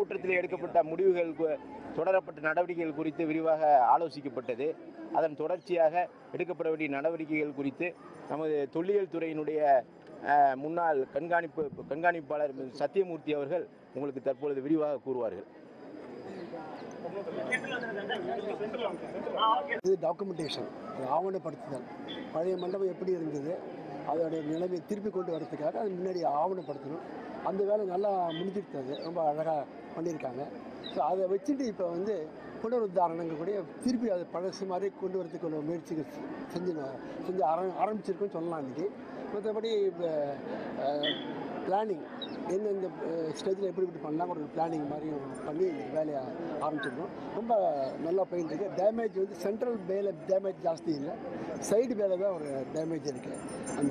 கூட்டத்தில் எடுக்கப்பட்ட முடிவுகள் கு- தொடரப்பட்ட நடவடிக்கைகள் குறித்து விரிவாக ஆலோசிக்கப்பட்டது அதன் தொடர்ச்சியாக எடுக்கப்பட வேண்டிய நடவடிக்கைகள் குறித்து நமது தொல்லியல் துறையினுடைய அஹ், முன்னாள் கண்காணிப்பு கண்காணிப்பாளர் சத்தியமூர்த்தி அவர்கள் உங்களுக்கு தற்பொழுது விரிவாக கூறுவார்கள் இது டாக்குமெண்டேஷன் அது ஆவணப்படுத்துதல் பழைய மண்டபம் எப்படி இருந்தது அதோடைய நிலைமையை திருப்பி கொண்டு வரதுக்காக அது முன்னாடி ஆவணப்படுத்தணும் அந்த வேலை நல்லா முடிஞ்சிருச்சு அது ரொம்ப அழகாக பண்ணியிருக்காங்க ஸோ அதை வச்சுட்டு இப்போ வந்து புனருத்தாரணங்கள் கூட திருப்பி அதை பழசு மாதிரி கொண்டு வரதுக்கு உள்ள முயற்சிகள் செ- செஞ்சு செஞ்சு ஆர ஆரம்பிச்சிருக்கோன்னு சொல்லலாம் இன்றைக்கி மற்றபடி பிளானிங் எந்தெந்த ஸ்டேஜில் எப்படி இப்படி பண்ணலாம் ஒரு பிளானிங் மாதிரி பண்ணி இந்த வேலையை ஆரம்பிச்சிருக்கோம் ரொம்ப நல்லா போயிட்டு இருக்கு டேமேஜ் வந்து சென்ட்ரல் பேல டேமேஜ் ஜாஸ்தி இல்லை சைடு பேல தான் ஒரு டேமேஜ் இருக்குது அந்த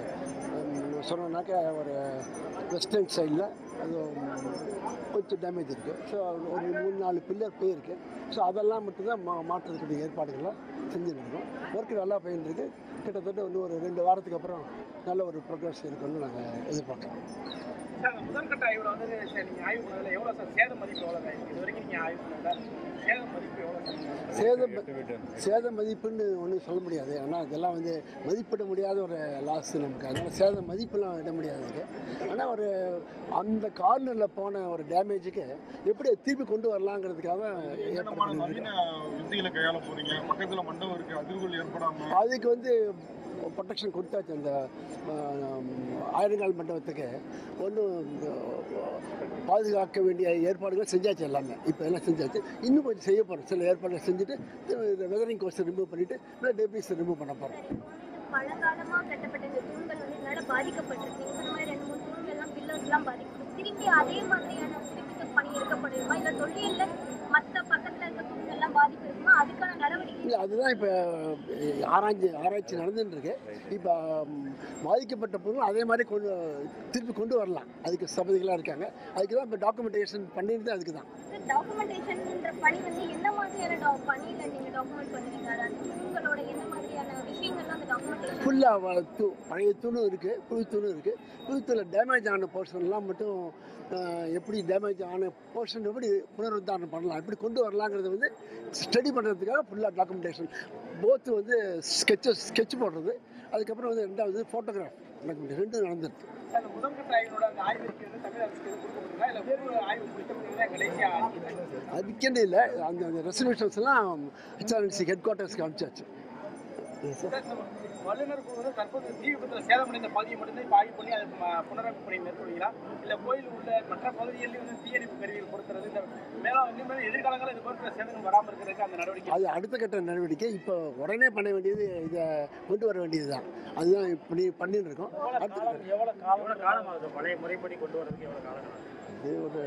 ஹம், சொன்னோன்னாக்கா ஒரு வெஸ்டர்ன் சைடில் அது கொஞ்சம் டேமேஜ் இருக்குது ஸோ ஒரு மூணு நாலு பில்லர் போயிருக்கு ஸோ அதெல்லாம் மட்டும்தான் மா மாற்றுறதுக்குரிய ஏற்பாடுகள்லாம் செஞ்சுருக்கோம் ஒர்க்கு நல்லா போயிட்டு இருக்கு கிட்டத்தட்ட வந்து ஒரு ரெண்டு வாரத்துக்கு அப்புறம் நல்ல ஒரு ப்ரோக்ரஸ் இருக்குன்னு நாங்கள் எதிர்பார்க்குறோம் சார் முதற்கட்ட ஆய்வில் வந்து சார் நீங்கள் ஆய்வு பண்ணதில் எவ்வளோ சார் சேத மதிப்பு எவ்வளோ சார் இது வரைக்கும் நீங்கள் ஆய்வு பண்ணதில் சேத மதிப்பு எவ்வளோ சார் சேத ம- சேத மதிப்புன்னு ஒன்றும் சொல்ல முடியாது ஆனால் இதெல்லாம் வந்து மதிப்பிட முடியாத ஒரு லாஸ் நமக்கு அதனால் சேத மதிப்புலாம் இட முடியாது இதுக்கு ஆனால் ஒரு அந்த கார்னரில் போன ஒரு டேமேஜுக்கு எப்படி அதை திருப்பி கொண்டு வரலாங்கிறதுக்காக ஏற்பாடு என்னமான பண்ணியிருக்கோம் நவீன யுக்திகளை கையாள போறீங்க பக்கத்துல மண்டபம் இருக்கு அதிர்வுகள் ஏற்படாம அதுக்கு வந்து ப்ரொடெக்ஷன் கொடுத்தாச்சு அந்த ஆஹ், ஆயிரங்கால் மண்டபத்துக்கு ஒன்றும் பாதுகாக்க வேண்டிய ஏற்பாடுகள் செஞ்சாச்சு எல்லாமே இப்போ எல்லாம் செஞ்சாச்சு இன்னும் கொஞ்சம் செய்ய போகிறோம் சில ஏற்பாடுகள் செஞ்சுட்டு வெதரிங் கோர்ஸை ரிமூவ் பண்ணிவிட்டு இல்லை டெபிஸை ரிமூவ் பண்ண போகிறோம் பழங்காலமா கட்டப்பட்ட இந்த தூண்கள் வந்து இதனால பாதிக்கப்பட்டிருக்கு நீங்க சொன்ன மாதிரி ரெண்டு மூணு தூண்கள் எல்லாம் பில்லர்ஸ் எல்லாம் பாதிக்கப்படும் திருப்பி அதே மாதிரியான புதுப்பித்த பணி எடுக்கப்படுமா இல்ல தொல்லியல்ல மத்த பக்கத்துல இருக்க தூண்கள் எல்லாம் பாதிப்பு இருக்குமா அதுக்கான நடவடிக்கை இல்லை அதுதான் இப்போ ஆராய்ச்சி ஆராய்ச்சி நடந்துட்டு இருக்கு இப்போ ம், பாதிக்கப்பட்ட பொருள் அதே மாதிரி கொண்டு திருப்பி கொண்டு வரலாம் அதுக்கு சபதிகளாக இருக்காங்க அதுக்கு தான் இப்போ டாக்குமெண்டேஷன் பண்ணியிருந்தது அதுக்கு தான் டாக்குமெண்டேஷன்ன்ற பணி வந்து என்ன மாதிரியான doc- பணியில நீங்க டாக்குமெண்ட் பண்ணுவீங்க அதாவது தூண்களோட என்ன மாதிரியான விஷயங்கள்லாம் அந்த டாக்குமெண்டேஷன் ஃபுல்லாக தூ பழைய தூணும் இருக்குது புது தூணும் இருக்குது புது தூணில் டேமேஜ் ஆன போர்ஷன்லாம் மட்டும் அஹ், எப்படி டேமேஜ் ஆன போர்ஷன் எப்படி புனருத்தாரணம் பண்ணலாம் எப்படி கொண்டு வரலாங்கிறத வந்து ஸ்டடி பண்ணுறதுக்காக ஃபுல்லாக டாக்குமெண்டேஷன் போத்து வந்து ஸ்கெட்சஸ் ஸ்கெட்ச் போடுறது அதுக்கப்புறம் வந்து ரெண்டாவது ஃபோட்டோகிராஃப் டாக்குமெண்ட் ரெண்டும் நடந்துருக்கு சார் அந்த முதற்கட்ட ஆய்வோட அந்த ஆய்விற்கு வந்து தமிழ் அரசுக்கு எதுவும் கொடுக்கப்பட்டிருக்கா இல்லை வேறு ஆய்வு முடிக்கப்பட்டிருக்கா கடைசியாக அதுக்கென்னு இல்லை அந்த அந்த ரெசல்யூஷன்ஸ் எல்லாம் ஹெச்ஆர்என்சி ஹெட் குவார்ட்டர்ஸ்க்கு அனுப்பிச்சாச்சு வல்லுநர் குழு வந்து தற்போது தீ விபத்தில் சேதமடைந்த பகுதியை மட்டும்தான் இப்போ ஆய்வு பண்ணி அது ம- புனரமைப்பு பணி மேற்கொள்கிறா இல்லை கோயில் உள்ள மற்ற பகுதிகளில் வந்து தீயணைப்பு கருவிகள் பொறுத்துறது இந்த மேலும் இனிமேல் எதிர்காலங்களில் இது போன்ற சேதங்கள் வராமல் இருக்கிறதுக்கு அந்த நடவடிக்கை அது அடுத்த கட்ட நடவடிக்கை இப்போ உடனே பண்ண வேண்டியது இதை கொண்டு வர வேண்டியது தான் அதுதான் இப்படி பண்ணிட்டு இருக்கோம் அடுத்த கட்ட- எவ்வளோ காலம் எவ்வளோ காலம் ஆகுது பழைய முறைப்படி கொண்டு வரதுக்கு எவ்வளோ காலம் இது ஒரு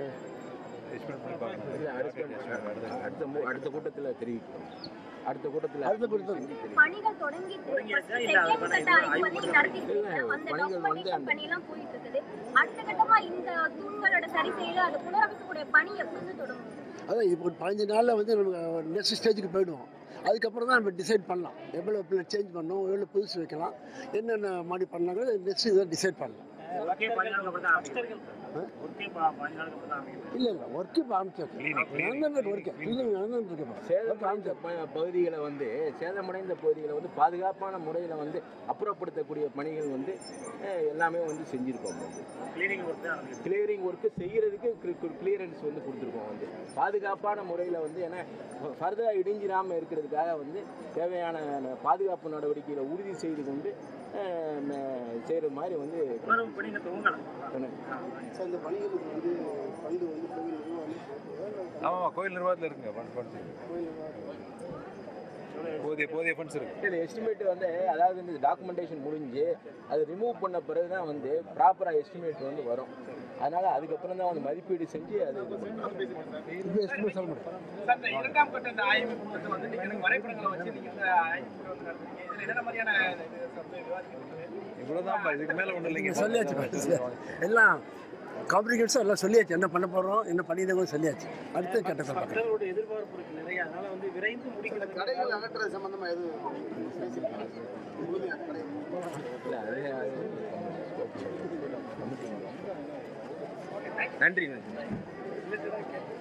இல்ல, அடுத்த அடுத்த மு- அடுத்த கூட்டத்தில் தெரிவிக்கிறோம் அடுத்த கூட்டத்தில் அடுத்த கூட்டத்தில் பணிகள் தொடங்கி செகண்ட் கட்ட ஆய்வு வந்து நீங்க நடத்திட்டு இருக்கீங்க அந்த டாக்குமெண்டேஷன் பணி எல்லாம் போயிட்டு இருக்குது அடுத்த கட்டமா இந்த தூண்களோட சரி செய்யல அதை புனரமைக்கக்கூடிய பணி எப்போது தொடங்கும் அதான் இப்போ ஒரு பதினஞ்சு நாளில் வந்து நம்ம நெக்ஸ்ட் ஸ்டேஜுக்கு போயிடுவோம் அதுக்கப்புறம் தான் நம்ம டிசைட் பண்ணலாம் எவ்வளோ பிள்ளை சேஞ்ச் பண்ணணும் எவ்வளோ புதுசு வைக்கலாம் என்னென்ன மாதிரி பண்ணலாங்கிறது நெக்ஸ்ட் இதை டிசைட் பண்ணலாம் ஒர்க்கே பதினாலு அப்புறம் தான் ஒர்க்கே பதினாலு அப்புறம் தான் இல்லை இல்லை ஒர்க்கு இப்போ ஆரம்பிச்சாச்சு நடந்துட்டு ஒர்க்கு கிளீனிங் நடந்துட்டு இருக்கு இப்போ. சேதமடைந்த ப- பகுதிகளை வந்து சேதமடைந்த பகுதிகளை வந்து பாதுகாப்பான முறையில் வந்து அப்புறப்படுத்தக்கூடிய பணிகள் வந்து அஹ், எல்லாமே வந்து செஞ்சுருக்கோம் வந்து கிளீனிங் ஒர்க் தான் நடக்குது. கிளியரிங் ஒர்க்கு செய்கிறதுக்கு கிளியரன்ஸ் வந்து கொடுத்துருக்கோம் வந்து பாதுகாப்பான முறையில் வந்து ஏன்னா ஃபர்தராக இடிஞ்சிடாமல் இருக்கிறதுக்காக வந்து தேவையான பாதுகாப்பு நடவடிக்கைகளை உறுதி செய்து கொண்டு செய்கிற மாதிரி வந்து புனரமைப்பு பணி இந்த துவங்கலாம் சார் இந்த பணிகளுக்கு வந்து ஃபண்டு வந்து கோவில் நிர்வாகம் ஆமாம் கோயில் நிர்வாகத்தில் இருக்குங்க ஃபண்ட் ஃபண்ட்ஸ் போதிய போதிய ஃபண்ட்ஸ் இருக்கு இந்த எஸ்டிமேட் வந்து அதாவது இந்த டாக்குமெண்டேஷன் முடிஞ்சு அது ரிமூவ் பண்ண பிறகு தான் வந்து ப்ராப்பராக எஸ்டிமேட் வந்து வரும் அதனால் அதுக்கப்புறம் தான் வந்து மதிப்பீடு செஞ்சு அது இது பண்ணுவோம். இப்போ எஸ்டிமேட் சொல்ல முடியும் சார் இந்த இரண்டாம் கட்ட இந்த ஆய்வு கூட்டத்தை வந்து நீங்க எனக்கு வரைபடங்களை வச்சு நீங்க இந்த ஆய்வு கூட வந்து நடத்துறீங்க இதுல என்னென்ன மாதிரியான இது சப்ஜெக்ட் விவாதிக்கிறீங்க இவ்வளோதான் இதுக்கு மேலே ஒன்றும் நீங்கள் இல்லைங்க சொல்லியாச்சு பாரு. எல்லாம் காம்ப்ளிகேட்ஸாக எல்லாம் சொல்லியாச்சு என்ன பண்ண போகிறோம் என்ன பண்ணிடுவோம் சொல்லியாச்சு அடுத்த கட்டத்தை பார்க்கலாம் மக்களோட எதிர்பார்ப்பு இருக்கு நிறைய அதனால வந்து விரைந்து முடிக்கிறது கடைகள் அகற்றுறது சம்மந்தமாக எதுவும் இல்லை அது அது நன்றி நன்றி ரிலேட்டடாக கேட்டேன்